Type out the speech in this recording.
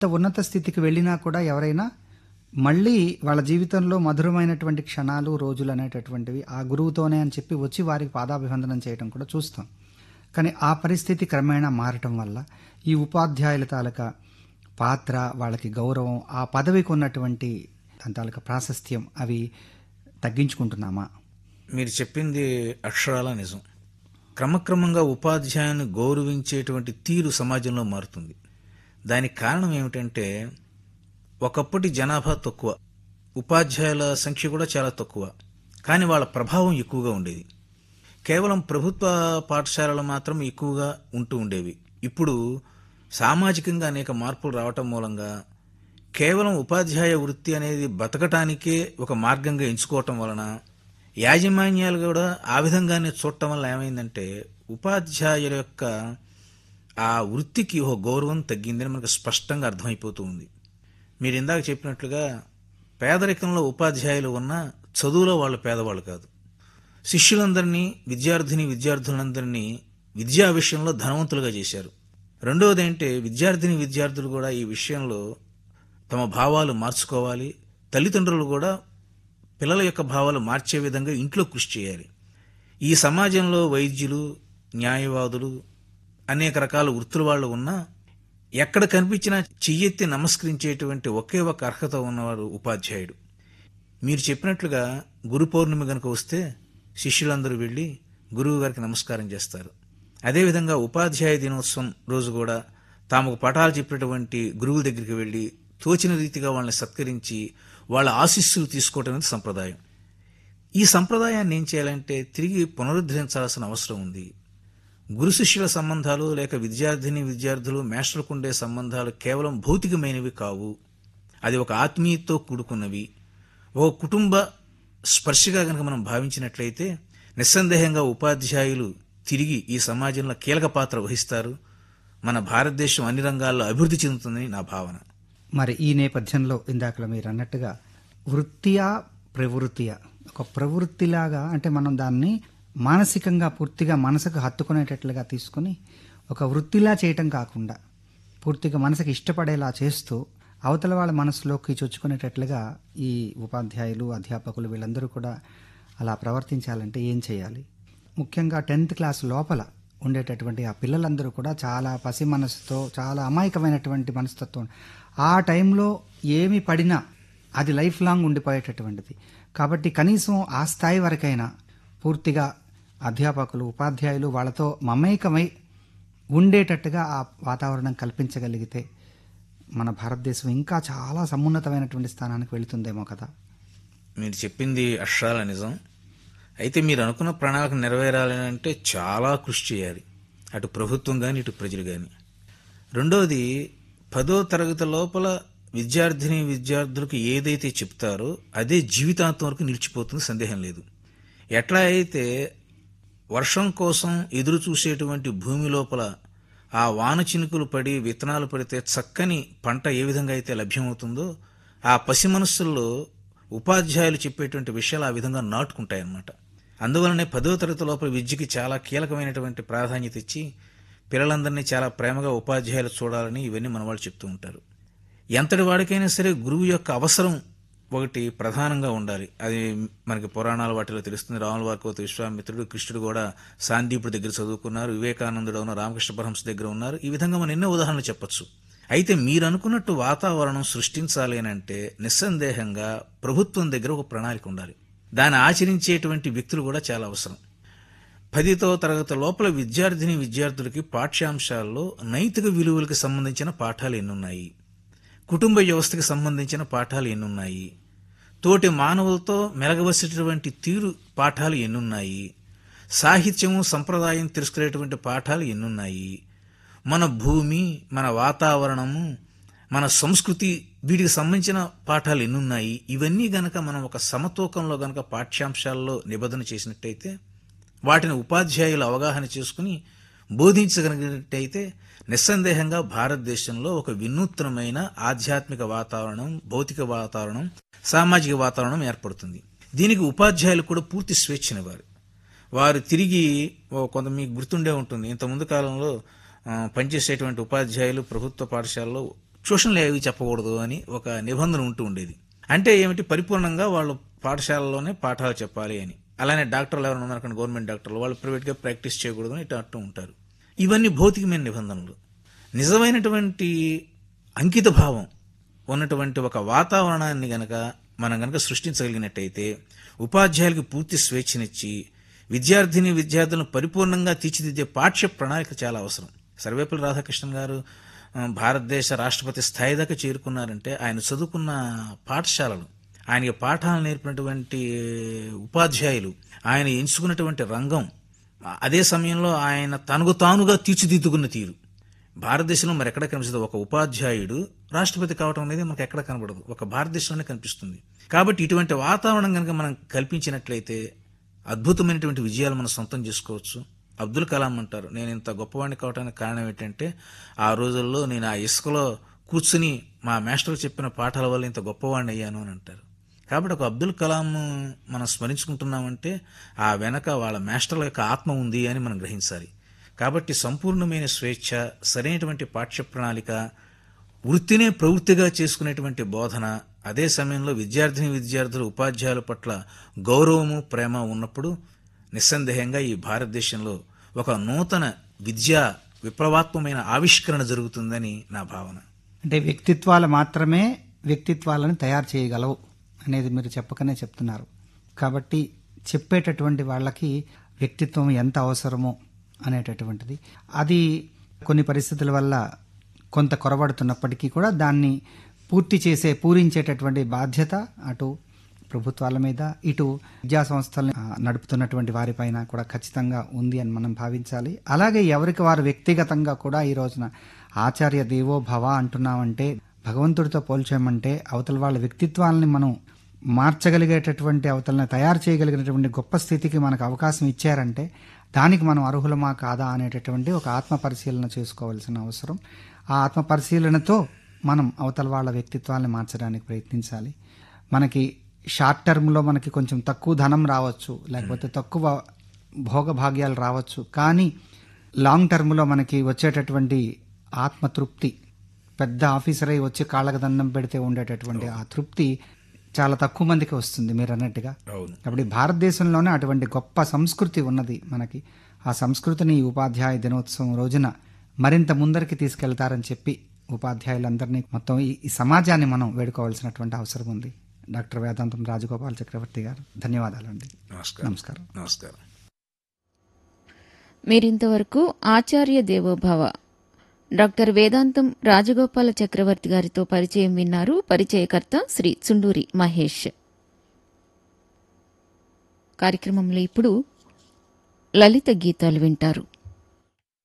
ఎంత ఉన్నత స్థితికి వెళ్ళినా కూడా ఎవరైనా మళ్ళీ వాళ్ళ జీవితంలో మధురమైనటువంటి క్షణాలు రోజులు అనేటటువంటివి ఆ గురువుతోనే అని చెప్పి వచ్చి వారికి పాదాభివందనం చేయడం కూడా చూస్తాం కానీ ఆ పరిస్థితి క్రమేణా మారటం వల్ల ఈ ఉపాధ్యాయుల తాలూకా పాత్ర వాళ్ళకి గౌరవం ఆ పదవికి ఉన్నటువంటి దాని తాలూకా ప్రాశస్త్యం అవి తగ్గించుకుంటున్నామా మీరు చెప్పింది అక్షరాల నిజం క్రమక్రమంగా ఉపాధ్యాయుని గౌరవించేటువంటి తీరు సమాజంలో మారుతుంది దానికి కారణం ఏమిటంటే ఒకప్పటి జనాభా తక్కువ ఉపాధ్యాయుల సంఖ్య కూడా చాలా తక్కువ కానీ వాళ్ళ ప్రభావం ఎక్కువగా ఉండేది కేవలం ప్రభుత్వ పాఠశాలలు మాత్రం ఎక్కువగా ఉంటూ ఉండేవి ఇప్పుడు సామాజికంగా అనేక మార్పులు రావటం మూలంగా కేవలం ఉపాధ్యాయ వృత్తి అనేది బతకటానికే ఒక మార్గంగా ఎంచుకోవటం వలన యాజమాన్యాలు కూడా ఆ విధంగానే చూడటం వల్ల ఏమైందంటే ఉపాధ్యాయుల యొక్క ఆ వృత్తికి ఒక గౌరవం తగ్గిందని మనకు స్పష్టంగా అర్థమైపోతూ ఉంది మీరు ఇందాక చెప్పినట్లుగా పేదరికంలో ఉపాధ్యాయులు ఉన్న చదువులో వాళ్ళు పేదవాళ్ళు కాదు శిష్యులందరినీ విద్యార్థిని విద్యార్థులందరినీ విద్యా విషయంలో ధనవంతులుగా చేశారు రెండవది ఏంటంటే విద్యార్థిని విద్యార్థులు కూడా ఈ విషయంలో తమ భావాలు మార్చుకోవాలి తల్లిదండ్రులు కూడా పిల్లల యొక్క భావాలు మార్చే విధంగా ఇంట్లో కృషి చేయాలి ఈ సమాజంలో వైద్యులు న్యాయవాదులు అనేక రకాల వృత్తుల వాళ్ళు ఉన్నా ఎక్కడ కనిపించినా చెయ్యెత్తి నమస్కరించేటువంటి ఒకే ఒక అర్హత ఉన్నవాడు ఉపాధ్యాయుడు మీరు చెప్పినట్లుగా గురు పౌర్ణమి కనుక వస్తే శిష్యులందరూ వెళ్ళి గురువు గారికి నమస్కారం చేస్తారు అదేవిధంగా ఉపాధ్యాయ దినోత్సవం రోజు కూడా తాముకు పాఠాలు చెప్పినటువంటి గురువుల దగ్గరికి వెళ్ళి తోచిన రీతిగా వాళ్ళని సత్కరించి వాళ్ళ ఆశీస్సులు తీసుకోవటం అనేది సంప్రదాయం ఈ సంప్రదాయాన్ని ఏం చేయాలంటే తిరిగి పునరుద్ధరించాల్సిన అవసరం ఉంది గురు శిష్యుల సంబంధాలు లేక విద్యార్థిని విద్యార్థులు మేస్టర్కు ఉండే సంబంధాలు కేవలం భౌతికమైనవి కావు అది ఒక ఆత్మీయతతో కూడుకున్నవి ఒక కుటుంబ స్పర్శగా కనుక మనం భావించినట్లయితే నిస్సందేహంగా ఉపాధ్యాయులు తిరిగి ఈ సమాజంలో కీలక పాత్ర వహిస్తారు మన భారతదేశం అన్ని రంగాల్లో అభివృద్ధి చెందుతుందని నా భావన మరి ఈ నేపథ్యంలో ఇందాక మీరు అన్నట్టుగా వృత్తియా ప్రవృత్తియా ఒక ప్రవృత్తిలాగా అంటే మనం దాన్ని మానసికంగా పూర్తిగా మనసుకు హత్తుకునేటట్లుగా తీసుకుని ఒక వృత్తిలా చేయటం కాకుండా పూర్తిగా మనసుకు ఇష్టపడేలా చేస్తూ అవతల వాళ్ళ మనసులోకి చొచ్చుకునేటట్లుగా ఈ ఉపాధ్యాయులు అధ్యాపకులు వీళ్ళందరూ కూడా అలా ప్రవర్తించాలంటే ఏం చేయాలి ముఖ్యంగా టెన్త్ క్లాస్ లోపల ఉండేటటువంటి ఆ పిల్లలందరూ కూడా చాలా పసి మనసుతో చాలా అమాయకమైనటువంటి మనస్తత్వం ఆ టైంలో ఏమి పడినా అది లైఫ్ లాంగ్ ఉండిపోయేటటువంటిది కాబట్టి కనీసం ఆ స్థాయి వరకైనా పూర్తిగా అధ్యాపకులు ఉపాధ్యాయులు వాళ్ళతో మమేకమై ఉండేటట్టుగా ఆ వాతావరణం కల్పించగలిగితే మన భారతదేశం ఇంకా చాలా సమున్నతమైనటువంటి స్థానానికి వెళుతుందేమో కదా మీరు చెప్పింది అక్షరాల నిజం అయితే మీరు అనుకున్న ప్రణాళిక నెరవేరాలని అంటే చాలా కృషి చేయాలి అటు ప్రభుత్వం కానీ ఇటు ప్రజలు కానీ రెండవది పదో తరగతి లోపల విద్యార్థిని విద్యార్థులకు ఏదైతే చెప్తారో అదే జీవితాంతం వరకు నిలిచిపోతుంది సందేహం లేదు ఎట్లా అయితే వర్షం కోసం ఎదురు చూసేటువంటి భూమి లోపల ఆ వాన చినుకులు పడి విత్తనాలు పడితే చక్కని పంట ఏ విధంగా అయితే లభ్యమవుతుందో ఆ పసి మనస్సుల్లో ఉపాధ్యాయులు చెప్పేటువంటి విషయాలు ఆ విధంగా నాటుకుంటాయి అన్నమాట అందువలనే పదో తరగతి లోపల విద్యకి చాలా కీలకమైనటువంటి ప్రాధాన్యత ఇచ్చి పిల్లలందరినీ చాలా ప్రేమగా ఉపాధ్యాయులు చూడాలని ఇవన్నీ మన వాళ్ళు చెప్తూ ఉంటారు ఎంతటి వాడికైనా సరే గురువు యొక్క అవసరం ఒకటి ప్రధానంగా ఉండాలి అది మనకి పురాణాల వాటిలో తెలుస్తుంది రాముల వారికోత విశ్వామిత్రుడు కృష్ణుడు కూడా సాందీపుడి దగ్గర చదువుకున్నారు వివేకానందుడు ఉన్న రామకృష్ణ పరహంస దగ్గర ఉన్నారు ఈ విధంగా మనం ఎన్నో ఉదాహరణలు చెప్పొచ్చు అయితే మీరు అనుకున్నట్టు వాతావరణం సృష్టించాలి అని అంటే నిస్సందేహంగా ప్రభుత్వం దగ్గర ఒక ప్రణాళిక ఉండాలి దాన్ని ఆచరించేటువంటి వ్యక్తులు కూడా చాలా అవసరం పదితో తరగతి లోపల విద్యార్థిని విద్యార్థులకి పాఠ్యాంశాల్లో నైతిక విలువలకు సంబంధించిన పాఠాలు ఎన్నున్నాయి కుటుంబ వ్యవస్థకి సంబంధించిన పాఠాలు ఎన్నున్నాయి తోటి మానవులతో మెలగవలసినటువంటి తీరు పాఠాలు ఎన్నున్నాయి సాహిత్యము సంప్రదాయం తెలుసుకునేటువంటి పాఠాలు ఎన్నున్నాయి మన భూమి మన వాతావరణము మన సంస్కృతి వీటికి సంబంధించిన పాఠాలు ఎన్నున్నాయి ఇవన్నీ గనక మనం ఒక సమతూకంలో గనక పాఠ్యాంశాల్లో నిబంధన చేసినట్టయితే వాటిని ఉపాధ్యాయులు అవగాహన చేసుకుని బోధించగలిగినట్టయితే నిస్సందేహంగా భారతదేశంలో ఒక వినూత్నమైన ఆధ్యాత్మిక వాతావరణం భౌతిక వాతావరణం సామాజిక వాతావరణం ఏర్పడుతుంది దీనికి ఉపాధ్యాయులు కూడా పూర్తి స్వేచ్ఛనివ్వాలి వారు తిరిగి ఓ కొంత మీకు గుర్తుండే ఉంటుంది ఇంత ముందు కాలంలో ఆ, పనిచేసేటువంటి ఉపాధ్యాయులు ప్రభుత్వ పాఠశాలలో ట్యూషన్లు ఏవి చెప్పకూడదు అని ఒక నిబంధన ఉంటూ ఉండేది అంటే ఏమిటి పరిపూర్ణంగా వాళ్ళు పాఠశాలలోనే పాఠాలు చెప్పాలి అని అలానే డాక్టర్లు ఎవరైనా ఉన్నారనుకోండి గవర్నమెంట్ డాక్టర్లు వాళ్ళు ప్రైవేట్గా ప్రాక్టీస్ చేయకూడదు అని ఇటు అంటూ ఉంటారు ఇవన్నీ భౌతికమైన నిబంధనలు నిజమైనటువంటి అంకిత భావం ఉన్నటువంటి ఒక వాతావరణాన్ని గనక మనం గనక సృష్టించగలిగినట్టయితే ఉపాధ్యాయులకు పూర్తి స్వేచ్ఛనిచ్చి విద్యార్థిని విద్యార్థులను పరిపూర్ణంగా తీర్చిదిద్దే పాఠ్య ప్రణాళిక చాలా అవసరం సర్వేపల్లి రాధాకృష్ణన్ గారు ఆ, భారతదేశ రాష్ట్రపతి స్థాయి దాకా చేరుకున్నారంటే ఆయన చదువుకున్న పాఠశాలలు ఆయనకి పాఠాలు నేర్పినటువంటి ఉపాధ్యాయులు ఆయన ఎంచుకున్నటువంటి రంగం అదే సమయంలో ఆయన తనకు తానుగా తీర్చిదిద్దుకున్న తీరు భారతదేశంలో మరి ఎక్కడ కనిపిస్తుంది ఒక ఉపాధ్యాయుడు రాష్ట్రపతి కావటం అనేది మనకు ఎక్కడ కనబడదు ఒక భారతదేశంలోనే కనిపిస్తుంది కాబట్టి ఇటువంటి వాతావరణం కనుక మనం కల్పించినట్లయితే అద్భుతమైనటువంటి విజయాలు మనం సొంతం చేసుకోవచ్చు అబ్దుల్ కలాం అంటారు నేను ఇంత గొప్పవాడిని కావడానికి కారణం ఏంటంటే ఆ రోజుల్లో నేను ఆ ఇసుకలో కూర్చుని మా మాస్టర్ చెప్పిన పాఠాల వల్ల ఇంత గొప్పవాడిని అయ్యాను అని అంటారు కాబట్టి ఒక అబ్దుల్ కలాం మనం స్మరించుకుంటున్నామంటే ఆ వెనక వాళ్ళ మాస్టర్ల యొక్క ఆత్మ ఉంది అని మనం గ్రహించాలి కాబట్టి సంపూర్ణమైన స్వేచ్ఛ సరైనటువంటి పాఠ్య ప్రణాళిక వృత్తినే ప్రవృత్తిగా చేసుకునేటువంటి బోధన అదే సమయంలో విద్యార్థిని విద్యార్థులు ఉపాధ్యాయుల పట్ల గౌరవము ప్రేమ ఉన్నప్పుడు నిస్సందేహంగా ఈ భారతదేశంలో ఒక నూతన విద్యా విప్లవాత్మకమైన ఆవిష్కరణ జరుగుతుందని నా భావన అంటే వ్యక్తిత్వాలు మాత్రమే వ్యక్తిత్వాలను తయారు చేయగలవు అనేది మీరు చెప్పకనే చెప్తున్నారు కాబట్టి చెప్పేటటువంటి వాళ్ళకి వ్యక్తిత్వం ఎంత అవసరమో అనేటటువంటిది అది కొన్ని పరిస్థితుల వల్ల కొంత కొరబడుతున్నప్పటికీ కూడా దాన్ని పూర్తి చేసే పూరించేటటువంటి బాధ్యత అటు ప్రభుత్వాల మీద ఇటు విద్యా సంస్థల్ని ఆ, నడుపుతున్నటువంటి వారిపైన కూడా ఖచ్చితంగా ఉంది అని మనం భావించాలి అలాగే ఎవరికి వారు వ్యక్తిగతంగా కూడా ఈ రోజున ఆచార్య దేవో భవ అంటున్నామంటే భగవంతుడితో పోల్చామంటే అవతల వాళ్ళ వ్యక్తిత్వాలని మనం మార్చగలిగేటటువంటి అవతలని తయారు చేయగలిగినటువంటి గొప్ప స్థితికి మనకు అవకాశం ఇచ్చారంటే దానికి మనం అర్హులమా కాదా అనేటటువంటి ఒక ఆత్మ పరిశీలన చేసుకోవాల్సిన అవసరం ఆ ఆత్మ పరిశీలనతో మనం అవతల వాళ్ళ వ్యక్తిత్వాన్ని మార్చడానికి ప్రయత్నించాలి మనకి షార్ట్ టర్మ్లో మనకి కొంచెం తక్కువ ధనం రావచ్చు లేకపోతే తక్కువ భోగభాగ్యాలు రావచ్చు కానీ లాంగ్ టర్మ్లో మనకి వచ్చేటటువంటి ఆత్మతృప్తి పెద్ద ఆఫీసర్ అయి వచ్చి కాళ్ళకు దండం పెడితే ఉండేటటువంటి ఆ తృప్తి చాలా తక్కువ మందికి వస్తుంది మీరు అన్నట్టుగా అవును కాబట్టి భారతదేశంలోనే అటువంటి గొప్ప సంస్కృతి ఉన్నది మనకి ఆ సంస్కృతిని ఈ ఉపాధ్యాయ దినోత్సవం రోజున మరింత ముందరికి తీసుకెళ్తారని చెప్పి ఉపాధ్యాయులందరినీ మొత్తం ఈ ఈ సమాజాన్ని మనం వేడుకోవాల్సినటువంటి అవసరం ఉంది డాక్టర్ వేదాంతం రాజగోపాల్ చక్రవర్తి గారు ధన్యవాదాలండి నమస్కారం నమస్కారం నమస్కారం మీరింతవరకు ఆచార్య దేవోభవ డాక్టర్ వేదాంతం రాజగోపాల చక్రవర్తి గారితో పరిచయం విన్నారు పరిచయకర్త శ్రీ చుండూరి మహేష్ కార్యక్రమంలో ఇప్పుడు లలిత గీతాలు వింటారు